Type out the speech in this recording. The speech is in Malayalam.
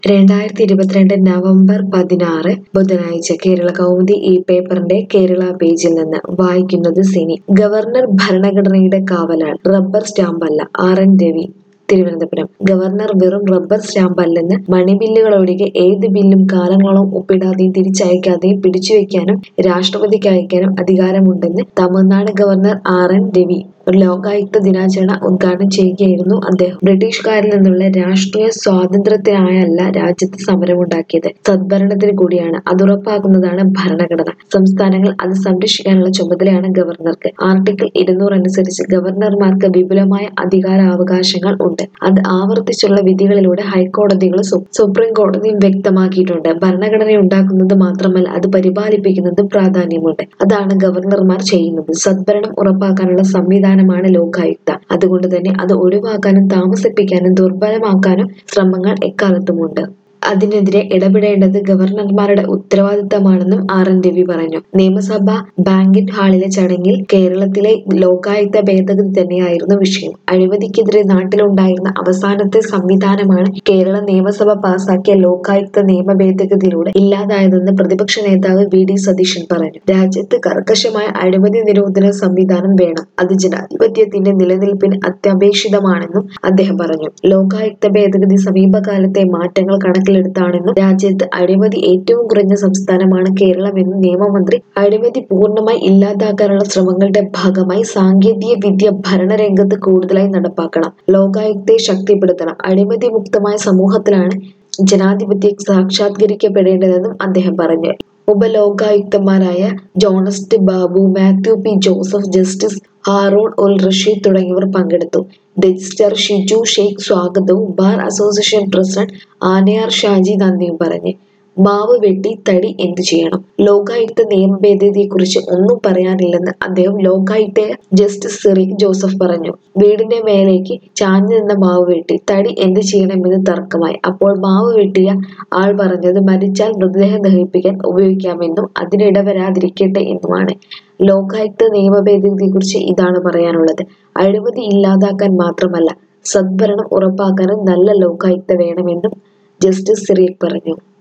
രണ്ടായിരത്തി ഇരുപത്തിരണ്ട് നവംബർ പതിനാറ് ബുധനാഴ്ച കേരള കൗമുദി ഈ പേപ്പറിന്റെ കേരള പേജിൽ നിന്ന് വായിക്കുന്നത് സിനി ഗവർണർ ഭരണഘടനയുടെ കാവലാൾ റബ്ബർ സ്റ്റാമ്പല്ല R N Ravi Thiruvananthapuram governor വെറും റബ്ബർ സ്റ്റാമ്പല്ലെന്ന് മണിബില്ലുകളൊഴികെ ഏത് ബില്ലും കാലങ്ങളോളം ഒപ്പിടാതെയും തിരിച്ചയക്കാതെയും പിടിച്ചുവെക്കാനും രാഷ്ട്രപതിക്ക് അയക്കാനും അധികാരമുണ്ടെന്ന് Tamil Nadu governor R N Ravi Lokayukta ദിനാചരണ ഉദ്ഘാടനം ചെയ്യുകയായിരുന്നു അദ്ദേഹം ബ്രിട്ടീഷുകാരിൽ നിന്നുള്ള രാഷ്ട്രീയ സ്വാതന്ത്ര്യത്തിനായല്ല രാജ്യത്ത് സമരമുണ്ടാക്കിയത് സദ്ഭരണത്തിന് കൂടിയാണ് അതുറപ്പാക്കുന്നതാണ് ഭരണഘടന സംസ്ഥാനങ്ങൾ അത് സംരക്ഷിക്കാനുള്ള ചുമതലയാണ് ഗവർണർക്ക് ആർട്ടിക്കിൾ ഇരുന്നൂറ് അനുസരിച്ച് ഗവർണർമാർക്ക് വിപുലമായ അധികാരാവകാശങ്ങൾ ഉണ്ട് അത് ആവർത്തിച്ചുള്ള വിധികളിലൂടെ ഹൈക്കോടതികളും സു- സുപ്രീം കോടതിയും വ്യക്തമാക്കിയിട്ടുണ്ട് ഭരണഘടന ഉണ്ടാക്കുന്നത് മാത്രമല്ല അത് പരിപാലിപ്പിക്കുന്നതും പ്രാധാന്യമുണ്ട് അതാണ് ഗവർണർമാർ ചെയ്യുന്നത് സദ്ഭരണം ഉറപ്പാക്കാനുള്ള സംവിധാനമാണ് ലോകായുക്ത അതുകൊണ്ട് തന്നെ അത് ഒഴിവാക്കാനും താമസിപ്പിക്കാനും ദുർബലമാക്കാനും ശ്രമങ്ങൾ എക്കാലത്തുമുണ്ട് അതിനെതിരെ ഇടപെടേണ്ടത് ഗവർണർമാരുടെ ഉത്തരവാദിത്തമാണെന്നും ആർ എൻ രവി പറഞ്ഞു നിയമസഭ ബാങ്കറ്റ് ഹാളിലെ ചടങ്ങിൽ കേരളത്തിലെ ലോകായുക്ത ഭേദഗതി തന്നെയായിരുന്നു വിഷയം അഴിമതിക്കെതിരെ നാട്ടിലുണ്ടായിരുന്ന അവസാനത്തെ സംവിധാനമാണ് കേരള നിയമസഭ പാസാക്കിയ ലോകായുക്ത നിയമ ഭേദഗതിയിലൂടെ ഇല്ലാതായതെന്ന് പ്രതിപക്ഷ നേതാവ് വി ഡി സതീശൻ പറഞ്ഞു രാജ്യത്ത് കർക്കശമായ അഴിമതി നിരോധന സംവിധാനം വേണം അത് ജനാധിപത്യത്തിന്റെ നിലനിൽപ്പിന് അത്യപേക്ഷിതമാണെന്നും അദ്ദേഹം പറഞ്ഞു ലോകായുക്ത ഭേദഗതി സമീപകാലത്തെ മാറ്റങ്ങൾ കണക്കിലെടുത്താണെന്നും രാജ്യത്ത് അഴിമതി ഏറ്റവും കുറഞ്ഞ സംസ്ഥാനമാണ് കേരളമെന്നും നിയമമന്ത്രി അഴിമതി പൂർണ്ണമായി ഇല്ലാതാക്കാനുള്ള ശ്രമങ്ങളുടെ ഭാഗമായി സാങ്കേതിക വിദ്യ ഭരണരംഗത്ത് കൂടുതലായി നടപ്പാക്കണം ലോകായുക്തയെ ശക്തിപ്പെടുത്തണം അഴിമതി മുക്തമായ സമൂഹത്തിലാണ് ജനാധിപത്യം സാക്ഷാത്കരിക്കപ്പെടേണ്ടതെന്നും അദ്ദേഹം പറഞ്ഞു ഉപലോകായുക്തന്മാരായ ജോണസ്റ്റ് ബാബു മാത്യു പി ജോസഫ് ജസ്റ്റിസ് ഹാറൂൺ ഉൽ റഷീദ് തുടങ്ങിയവർ പങ്കെടുത്തു രജിസ്ട്രാർ ഷിജു ഷെയ്ഖ് സ്വാഗതവും bar association president Anayar Shaji നന്ദിയും പറഞ്ഞു മാവ് വെട്ടി തടി എന്തു ചെയ്യണം ലോകായുക്ത നിയമ ഭേദഗതിയെക്കുറിച്ച് ഒന്നും പറയാനില്ലെന്ന് അദ്ദേഹം ലോകായുക്ത ജസ്റ്റിസ് സിറിക് ജോസഫ് പറഞ്ഞു വീടിന്റെ മേലേക്ക് ചാഞ്ഞു നിന്ന മാവ് വെട്ടി തടി എന്ത് ചെയ്യണമെന്ന് തർക്കമായി അപ്പോൾ മാവ് വെട്ടിയ ആൾ പറഞ്ഞത് മരിച്ചാൽ മൃതദേഹം ദഹിപ്പിക്കാൻ ഉപയോഗിക്കാമെന്നും അതിനിട വരാതിരിക്കട്ടെ എന്നുമാണ് ലോകായുക്ത നിയമ ഭേദഗതിയെക്കുറിച്ച് ഇതാണ് പറയാനുള്ളത് അഴിമതി ഇല്ലാതാക്കാൻ മാത്രമല്ല സദ്ഭരണം ഉറപ്പാക്കാനും നല്ല ലോകായുക്ത വേണമെന്നും ജസ്റ്റിസ് സിറിയക് പറഞ്ഞു